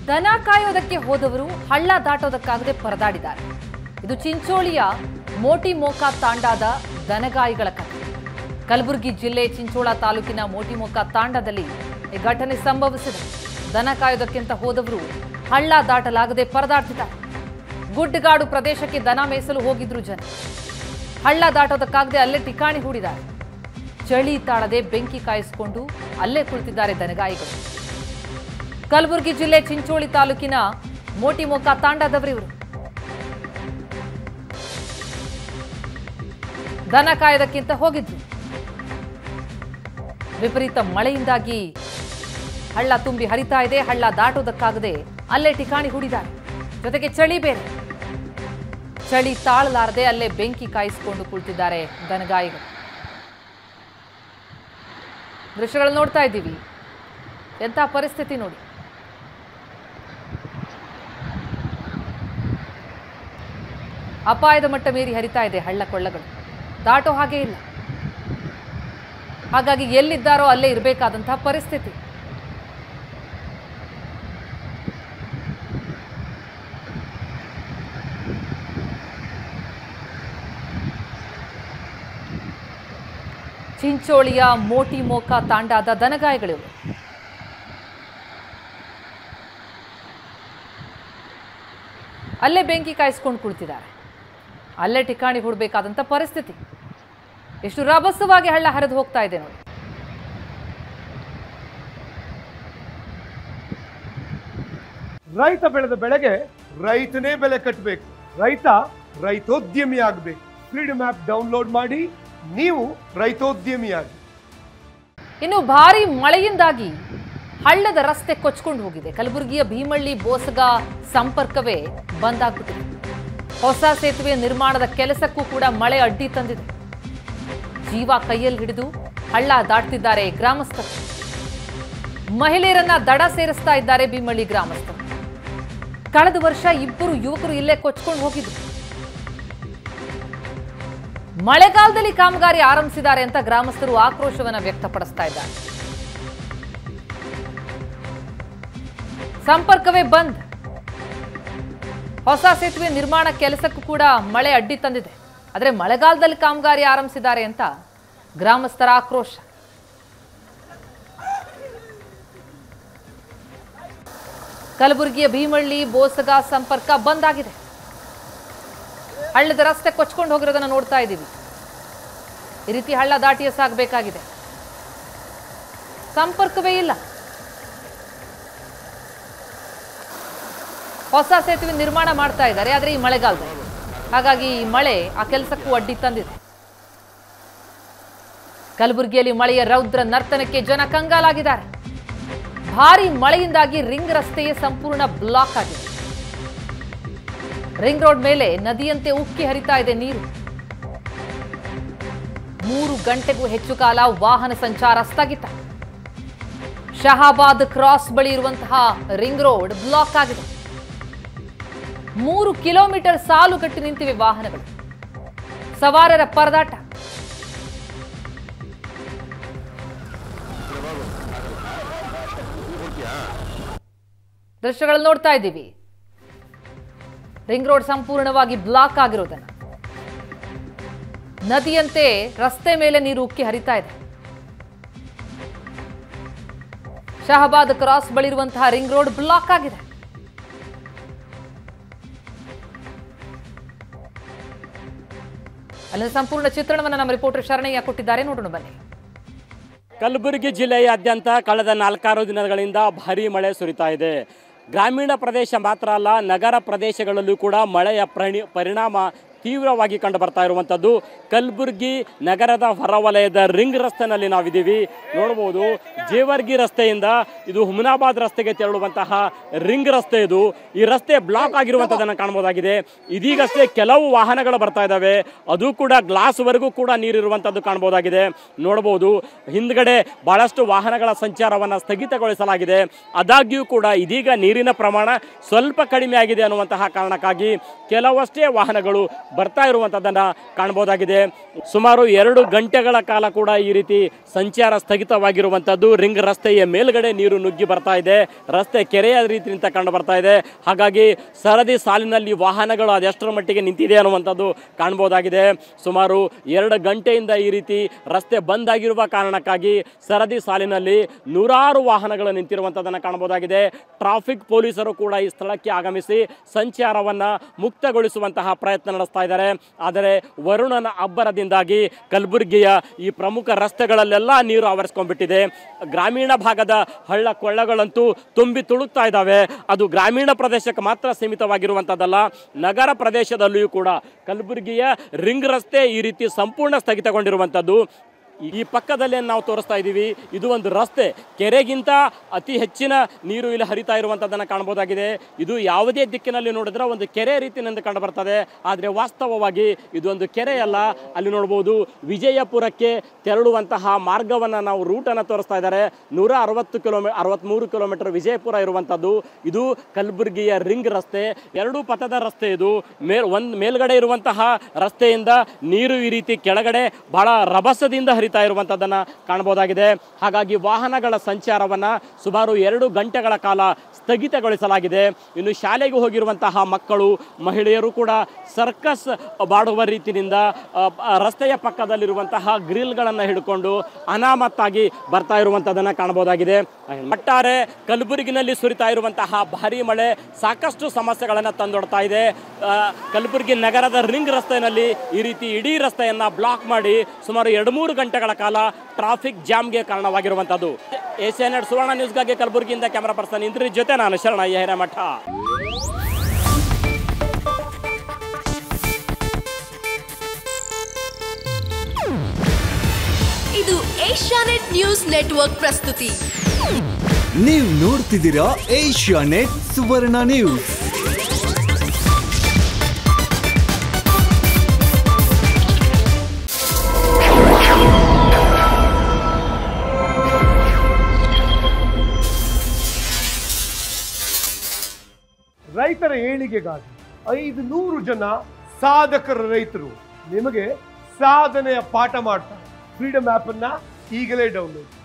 ದನ ಕಾಯೋದಕ್ಕೆ ಹೋದವರು ಹಳ್ಳ ದಾಟೋದಕ್ಕಾಗದೆ ಪರದಾಡಿದ್ದಾರೆ ಇದು ಚಿಂಚೋಳಿಯ ಮೋಟಿ ಮೋಕಾ ತಾಂಡಾದ ದನಗಾಯಿಗಳ ಕಥೆ ಕಲಬುರಗಿ ಜಿಲ್ಲೆ ಚಿಂಚೋಳ ತಾಲೂಕಿನ ಮೋಟಿಮೋಕ ತಾಂಡದಲ್ಲಿ ಈ ಘಟನೆ ಸಂಭವಿಸಿದೆ ದನ ಕಾಯೋದಕ್ಕಿಂತ ಹೋದವರು ಹಳ್ಳ ದಾಟಲಾಗದೆ ಪರದಾಡ್ತಿದ್ದಾರೆ ಗುಡ್ಡಗಾಡು ಪ್ರದೇಶಕ್ಕೆ ದನ ಮೇಸಲು ಹೋಗಿದ್ರು ಜನ ಹಳ್ಳ ದಾಟೋದಕ್ಕಾಗದೆ ಅಲ್ಲೇ ಠಿಕಾಣಿ ಹೂಡಿದ್ದಾರೆ ಚಳಿ ತಾಳದೆ ಬೆಂಕಿ ಕಾಯಿಸಿಕೊಂಡು ಅಲ್ಲೇ ಕುಳಿತಿದ್ದಾರೆ ದನಗಾಯಿಗಳು ಕಲಬುರಗಿ ಜಿಲ್ಲೆ ಚಿಂಚೋಳಿ ತಾಲೂಕಿನ ಮೋಟಿಮೋಕ ತಾಂಡದವರಿವರು ದನ ಕಾಯೋದಕ್ಕಿಂತ ಹೋಗಿದ್ರು ವಿಪರೀತ ಮಳೆಯಿಂದಾಗಿ ಹಳ್ಳ ತುಂಬಿ ಹರಿತಾ ಇದೆ ಹಳ್ಳ ದಾಟೋದಕ್ಕಾಗದೆ ಅಲ್ಲೇ ಠಿಕಾಣಿ ಹೂಡಿದ್ದಾರೆ ಜೊತೆಗೆ ಚಳಿ ಬೇರೆ ಚಳಿ ತಾಳಲಾರದೆ ಅಲ್ಲೇ ಬೆಂಕಿ ಕಾಯಿಸಿಕೊಂಡು ಕುಳಿತಿದ್ದಾರೆ ದನಗಾಯಿಗಳು ದೃಶ್ಯಗಳು ನೋಡ್ತಾ ಇದ್ದೀವಿ ಎಂಥ ಪರಿಸ್ಥಿತಿ ನೋಡಿ ಅಪಾಯದ ಮಟ್ಟ ಮೀರಿ ಹರಿತಾ ಇದೆ ಹಳ್ಳ ಕೊಳ್ಳಗಳು ದಾಟೋ ಹಾಗೆ ಇಲ್ಲ ಹಾಗಾಗಿ ಎಲ್ಲಿದ್ದಾರೋ ಅಲ್ಲೇ ಇರಬೇಕಾದಂತಹ ಪರಿಸ್ಥಿತಿ ಚಿಂಚೋಳಿಯ ಮೋಟಿ ಮೋಕ ತಾಂಡಾದ ದನಗಾಯಿಗಳಿವೆ ಅಲ್ಲೇ ಬೆಂಕಿ ಕಾಯಿಸ್ಕೊಂಡು ಕುಳಿತಿದ್ದಾರೆ ಅಲ್ಲೇ ಠಿಕಾಣಿ ಹೂಡಬೇಕಾದಂಥ ಪರಿಸ್ಥಿತಿ ಎಷ್ಟು ರಭಸವಾಗಿ ಹಳ್ಳ ಹರಿದು ಹೋಗ್ತಾ ಇದೆ ನೋಡಿ ರೈತ ಬೆಳೆದ ಬೆಳೆಗೆ ರೈತನೇ ಬೆಲೆ ಕಟ್ಟಬೇಕು ರೈತ ರೈತೋದ್ಯಮಿ ಆಗಬೇಕು ಫ್ರೀಡಮ್ ಆ್ಯಪ್ ಡೌನ್ಲೋಡ್ ಮಾಡಿ ನೀವು ರೈತೋದ್ಯಮಿಯಾಗಿ ಇನ್ನು ಭಾರಿ ಮಳೆಯಿಂದಾಗಿ ಹಳ್ಳದ ರಸ್ತೆ ಕೊಚ್ಕೊಂಡು ಹೋಗಿದೆ ಕಲಬುರಗಿಯ ಭೀಮಳ್ಳಿ ಬೋಸಗ ಸಂಪರ್ಕವೇ ಬಂದಾಗ್ಬಿಟ್ಟಿದೆ ಹೊಸ ಸೇತುವೆ ನಿರ್ಮಾಣದ ಕೆಲಸಕ್ಕೂ ಕೂಡ ಮಳೆ ಅಡ್ಡಿ ತಂದಿದೆ ಜೀವ ಕೈಯಲ್ಲಿ ಹಿಡಿದು ಹಳ್ಳ ದಾಟ್ತಿದ್ದಾರೆ ಗ್ರಾಮಸ್ಥರು ಮಹಿಳೆಯರನ್ನ ದಡ ಸೇರಿಸ್ತಾ ಇದ್ದಾರೆ ಭೀಮಳ್ಳಿ ಗ್ರಾಮಸ್ಥರು ಕಳೆದ ವರ್ಷ ಇಬ್ಬರು ಯುವಕರು ಇಲ್ಲೇ ಕೊಚ್ಕೊಂಡು ಹೋಗಿದ್ರು ಮಳೆಗಾಲದಲ್ಲಿ ಕಾಮಗಾರಿ ಆರಂಭಿಸಿದ್ದಾರೆ ಅಂತ ಗ್ರಾಮಸ್ಥರು ಆಕ್ರೋಶವನ್ನ ವ್ಯಕ್ತಪಡಿಸ್ತಾ ಇದ್ದಾರೆ ಸಂಪರ್ಕವೇ ಬಂದ್ ಹೊಸ ಸೇತುವೆ ನಿರ್ಮಾಣ ಕೆಲಸಕ್ಕೂ ಕೂಡ ಮಳೆ ಅಡ್ಡಿ ತಂದಿದೆ ಆದರೆ ಮಳೆಗಾಲದಲ್ಲಿ ಕಾಮಗಾರಿ ಆರಂಭಿಸಿದ್ದಾರೆ ಅಂತ ಗ್ರಾಮಸ್ಥರ ಆಕ್ರೋಶ ಕಲಬುರಗಿಯ ಭೀಮಳ್ಳಿ ಬೋಸಗ ಸಂಪರ್ಕ ಬಂದ್ ಆಗಿದೆ ಹಳ್ಳದ ರಸ್ತೆ ಕೊಚ್ಕೊಂಡು ಹೋಗಿರೋದನ್ನ ನೋಡ್ತಾ ಇದ್ದೀವಿ ಈ ರೀತಿ ಹಳ್ಳ ದಾಟಿಯೇ ಸಾಗಬೇಕಾಗಿದೆ ಸಂಪರ್ಕವೇ ಇಲ್ಲ ಹೊಸ ಸೇತುವೆ ನಿರ್ಮಾಣ ಮಾಡ್ತಾ ಇದ್ದಾರೆ ಆದರೆ ಈ ಮಳೆಗಾಲದಲ್ಲಿ ಹಾಗಾಗಿ ಈ ಮಳೆ ಆ ಕೆಲಸಕ್ಕೂ ಅಡ್ಡಿ ತಂದಿದೆ ಕಲಬುರಗಿಯಲ್ಲಿ ಮಳೆಯ ರೌದ್ರ ನರ್ತನಕ್ಕೆ ಜನ ಕಂಗಾಲಾಗಿದ್ದಾರೆ ಭಾರಿ ಮಳೆಯಿಂದಾಗಿ ರಿಂಗ್ ರಸ್ತೆಯೇ ಸಂಪೂರ್ಣ ಬ್ಲಾಕ್ ಆಗಿದೆ ರಿಂಗ್ ರೋಡ್ ಮೇಲೆ ನದಿಯಂತೆ ಉಕ್ಕಿ ಹರಿತಾ ಇದೆ ನೀರು ಮೂರು ಗಂಟೆಗೂ ಹೆಚ್ಚು ಕಾಲ ವಾಹನ ಸಂಚಾರ ಸ್ಥಗಿತ ಶಹಾಬಾದ್ ಕ್ರಾಸ್ ಬಳಿ ಇರುವಂತಹ ರಿಂಗ್ ರೋಡ್ ಬ್ಲಾಕ್ ಆಗಿದೆ ಮೂರು ಕಿಲೋಮೀಟರ್ ಸಾಲು ಕಟ್ಟಿ ನಿಂತಿವೆ ವಾಹನಗಳು ಸವಾರರ ಪರದಾಟ ದೃಶ್ಯಗಳು ನೋಡ್ತಾ ಇದ್ದೀವಿ ರಿಂಗ್ ರೋಡ್ ಸಂಪೂರ್ಣವಾಗಿ ಬ್ಲಾಕ್ ಆಗಿರೋದನ್ನ ನದಿಯಂತೆ ರಸ್ತೆ ಮೇಲೆ ನೀರು ಉಕ್ಕಿ ಹರಿತಾ ಇದೆ ಶಹಬಾದ್ ಕ್ರಾಸ್ ಬಳಿ ಇರುವಂತಹ ರಿಂಗ್ ರೋಡ್ ಬ್ಲಾಕ್ ಆಗಿದೆ ಅಲ್ಲಿನ ಸಂಪೂರ್ಣ ಚಿತ್ರಣವನ್ನು ನಮ್ಮ ರಿಪೋರ್ಟರ್ ಶರಣಯ್ಯ ಕೊಟ್ಟಿದ್ದಾರೆ ನೋಡೋಣ ಬನ್ನಿ ಕಲಬುರಗಿ ಜಿಲ್ಲೆಯಾದ್ಯಂತ ಕಳೆದ ನಾಲ್ಕಾರು ದಿನಗಳಿಂದ ಭಾರೀ ಮಳೆ ಸುರಿತಾ ಇದೆ ಗ್ರಾಮೀಣ ಪ್ರದೇಶ ಮಾತ್ರ ಅಲ್ಲ ನಗರ ಪ್ರದೇಶಗಳಲ್ಲೂ ಕೂಡ ಮಳೆಯ ಪ್ರಣಿ ಪರಿಣಾಮ ತೀವ್ರವಾಗಿ ಕಂಡು ಬರ್ತಾ ಇರುವಂಥದ್ದು ಕಲಬುರಗಿ ನಗರದ ಹೊರವಲಯದ ರಿಂಗ್ ರಸ್ತೆನಲ್ಲಿ ನಾವಿದ್ದೀವಿ ನೋಡ್ಬೋದು ಜೇವರ್ಗಿ ರಸ್ತೆಯಿಂದ ಇದು ಹುಮನಾಬಾದ್ ರಸ್ತೆಗೆ ತೆರಳುವಂತಹ ರಿಂಗ್ ರಸ್ತೆ ಇದು ಈ ರಸ್ತೆ ಬ್ಲಾಕ್ ಆಗಿರುವಂಥದ್ದನ್ನು ಕಾಣ್ಬೋದಾಗಿದೆ ಇದೀಗಷ್ಟೇ ಕೆಲವು ವಾಹನಗಳು ಬರ್ತಾ ಇದ್ದಾವೆ ಅದು ಕೂಡ ಗ್ಲಾಸ್ವರೆಗೂ ಕೂಡ ನೀರಿರುವಂಥದ್ದು ಕಾಣ್ಬೋದಾಗಿದೆ ನೋಡ್ಬೋದು ಹಿಂದ್ಗಡೆ ಬಹಳಷ್ಟು ವಾಹನಗಳ ಸಂಚಾರವನ್ನು ಸ್ಥಗಿತಗೊಳಿಸಲಾಗಿದೆ ಆದಾಗ್ಯೂ ಕೂಡ ಇದೀಗ ನೀರಿನ ಪ್ರಮಾಣ ಸ್ವಲ್ಪ ಕಡಿಮೆ ಆಗಿದೆ ಅನ್ನುವಂತಹ ಕಾರಣಕ್ಕಾಗಿ ಕೆಲವಷ್ಟೇ ವಾಹನಗಳು ಬರ್ತಾ ಇರುವಂಥದ್ದನ್ನು ಕಾಣ್ಬೋದಾಗಿದೆ ಸುಮಾರು ಎರಡು ಗಂಟೆಗಳ ಕಾಲ ಕೂಡ ಈ ರೀತಿ ಸಂಚಾರ ಸ್ಥಗಿತವಾಗಿರುವಂಥದ್ದು ರಿಂಗ್ ರಸ್ತೆಯ ಮೇಲ್ಗಡೆ ನೀರು ನುಗ್ಗಿ ಬರ್ತಾ ಇದೆ ರಸ್ತೆ ಕೆರೆಯ ರೀತಿಯಿಂದ ಕಂಡು ಬರ್ತಾ ಇದೆ ಹಾಗಾಗಿ ಸರದಿ ಸಾಲಿನಲ್ಲಿ ವಾಹನಗಳು ಅದೆಷ್ಟರ ಮಟ್ಟಿಗೆ ನಿಂತಿದೆ ಅನ್ನುವಂಥದ್ದು ಕಾಣ್ಬೋದಾಗಿದೆ ಸುಮಾರು ಎರಡು ಗಂಟೆಯಿಂದ ಈ ರೀತಿ ರಸ್ತೆ ಬಂದ್ ಆಗಿರುವ ಕಾರಣಕ್ಕಾಗಿ ಸರದಿ ಸಾಲಿನಲ್ಲಿ ನೂರಾರು ವಾಹನಗಳು ನಿಂತಿರುವಂಥದ್ದನ್ನು ಕಾಣಬಹುದಾಗಿದೆ ಟ್ರಾಫಿಕ್ ಪೊಲೀಸರು ಕೂಡ ಈ ಸ್ಥಳಕ್ಕೆ ಆಗಮಿಸಿ ಸಂಚಾರವನ್ನು ಮುಕ್ತಗೊಳಿಸುವಂತಹ ಪ್ರಯತ್ನ ನಡೆಸ್ತಾ ಇದ್ದಾರೆ ಆದರೆ ವರುಣನ ಅಬ್ಬರದಿಂದಾಗಿ ಕಲಬುರಗಿಯ ಈ ಪ್ರಮುಖ ರಸ್ತೆಗಳಲ್ಲೆಲ್ಲ ನೀರು ಆವರಿಸ್ಕೊಂಡ್ಬಿಟ್ಟಿದೆ ಗ್ರಾಮೀಣ ಭಾಗದ ಹಳ್ಳ ಕೊಳ್ಳಗಳಂತೂ ತುಂಬಿ ತುಳುಕ್ತಾ ಇದ್ದಾವೆ ಅದು ಗ್ರಾಮೀಣ ಪ್ರದೇಶಕ್ಕೆ ಮಾತ್ರ ಸೀಮಿತವಾಗಿರುವಂಥದ್ದಲ್ಲ ನಗರ ಪ್ರದೇಶದಲ್ಲಿಯೂ ಕೂಡ ಕಲಬುರಗಿಯ ರಿಂಗ್ ರಸ್ತೆ ಈ ರೀತಿ ಸಂಪೂರ್ಣ ಸ್ಥಗಿತಗೊಂಡಿರುವಂಥದ್ದು ಈ ಪಕ್ಕದಲ್ಲಿ ನಾವು ತೋರಿಸ್ತಾ ಇದ್ದೀವಿ ಇದು ಒಂದು ರಸ್ತೆ ಕೆರೆಗಿಂತ ಅತಿ ಹೆಚ್ಚಿನ ನೀರು ಇಲ್ಲಿ ಹರಿತಾ ಇರುವಂಥದ್ದನ್ನು ಕಾಣ್ಬೋದಾಗಿದೆ ಇದು ಯಾವುದೇ ದಿಕ್ಕಿನಲ್ಲಿ ನೋಡಿದ್ರೆ ಒಂದು ಕೆರೆ ರೀತಿಯಿಂದ ಕಂಡು ಬರ್ತದೆ ಆದರೆ ವಾಸ್ತವವಾಗಿ ಇದು ಒಂದು ಕೆರೆಯಲ್ಲ ಅಲ್ಲಿ ನೋಡ್ಬೋದು ವಿಜಯಪುರಕ್ಕೆ ತೆರಳುವಂತಹ ಮಾರ್ಗವನ್ನು ನಾವು ರೂಟನ್ನು ತೋರಿಸ್ತಾ ಇದ್ದಾರೆ ನೂರ ಅರವತ್ತು ಕಿಲೋಮೀ ಅರವತ್ತ್ಮೂರು ಕಿಲೋಮೀಟರ್ ವಿಜಯಪುರ ಇರುವಂಥದ್ದು ಇದು ಕಲಬುರಗಿಯ ರಿಂಗ್ ರಸ್ತೆ ಎರಡು ಪಥದ ರಸ್ತೆ ಇದು ಮೇಲ್ ಒಂದು ಮೇಲ್ಗಡೆ ಇರುವಂತಹ ರಸ್ತೆಯಿಂದ ನೀರು ಈ ರೀತಿ ಕೆಳಗಡೆ ಬಹಳ ರಭಸದಿಂದ ಹರಿತಾ ಇರುವಂಥದ್ದನ್ನು ಕಾಣಬಹುದಾಗಿದೆ ಹಾಗಾಗಿ ವಾಹನಗಳ ಸಂಚಾರವನ್ನು ಸುಮಾರು ಎರಡು ಗಂಟೆಗಳ ಕಾಲ ಸ್ಥಗಿತಗೊಳಿಸಲಾಗಿದೆ ಇನ್ನು ಶಾಲೆಗೆ ಹೋಗಿರುವಂತಹ ಮಕ್ಕಳು ಮಹಿಳೆಯರು ಕೂಡ ಸರ್ಕಸ್ ಮಾಡುವ ರೀತಿಯಿಂದ ಆ, ಆ, ರಸ್ತೆಯ ಪಕ್ಕದಲ್ಲಿರುವಂತಹ ಗ್ರಿಲ್ಗಳನ್ನು ಹಿಡ್ಕೊಂಡು ಅನಾಮತ್ತಾಗಿ ಬರ್ತಾ ಇರುವಂಥದ್ದನ್ನು ಕಾಣಬಹುದಾಗಿದೆ ಒಟ್ಟಾರೆ ಕಲಬುರಗಿನಲ್ಲಿ ಸುರಿತಾ ಇರುವಂತಹ ಭಾರಿ ಮಳೆ ಸಾಕಷ್ಟು ಸಮಸ್ಯೆಗಳನ್ನು ತಂದೊಡ್ತಾ ಇದೆ ಆ, ಕಲಬುರಗಿ ನಗರದ ರಿಂಗ್ ರಸ್ತೆಯಲ್ಲಿ ಈ ರೀತಿ ಇಡೀ ರಸ್ತೆಯನ್ನು ಬ್ಲಾಕ್ ಮಾಡಿ ಸುಮಾರು ಎರಡು ಮೂರು ಗಂಟೆಗಳ ಕಾಲ ಟ್ರಾಫಿಕ್ ಜಾಮ್ಗೆ ಕಾರಣವಾಗಿರುವಂಥದ್ದು ಏಷ್ಯಾನೆಟ್ ಸುವರ್ಣ ನ್ಯೂಸ್ಗಾಗಿ ಕಲಬುರಗಿಯಿಂದ ಕ್ಯಾಮರಾ ಪರ್ಸನ್ ಇಂದ್ರಿ ಜೊತೆ ನಾನು ಶರಣಯ್ಯ ಹಿರೇಮಠ ಇದು ಏಷ್ಯಾನೆಟ್ ನ್ಯೂಸ್ ನೆಟ್ವರ್ಕ್ ಪ್ರಸ್ತುತಿ ನೀವು ನೋಡ್ತಿದ್ದೀರಾ ಏಷ್ಯಾ ನೆಟ್ ಸುವರ್ಣ ನ್ಯೂಸ್ ರೈತರ ಏಳಿಗೆಗಾಗಿ ಐದು ನೂರು ಜನ ಸಾಧಕರ ರೈತರು ನಿಮಗೆ ಸಾಧನೆಯ ಪಾಠ ಮಾಡ್ತಾರೆ ಫ್ರೀಡಮ್ ಆಪ್ ಅನ್ನ ಈಗಲೇ ಡೌನ್ಲೋಡ್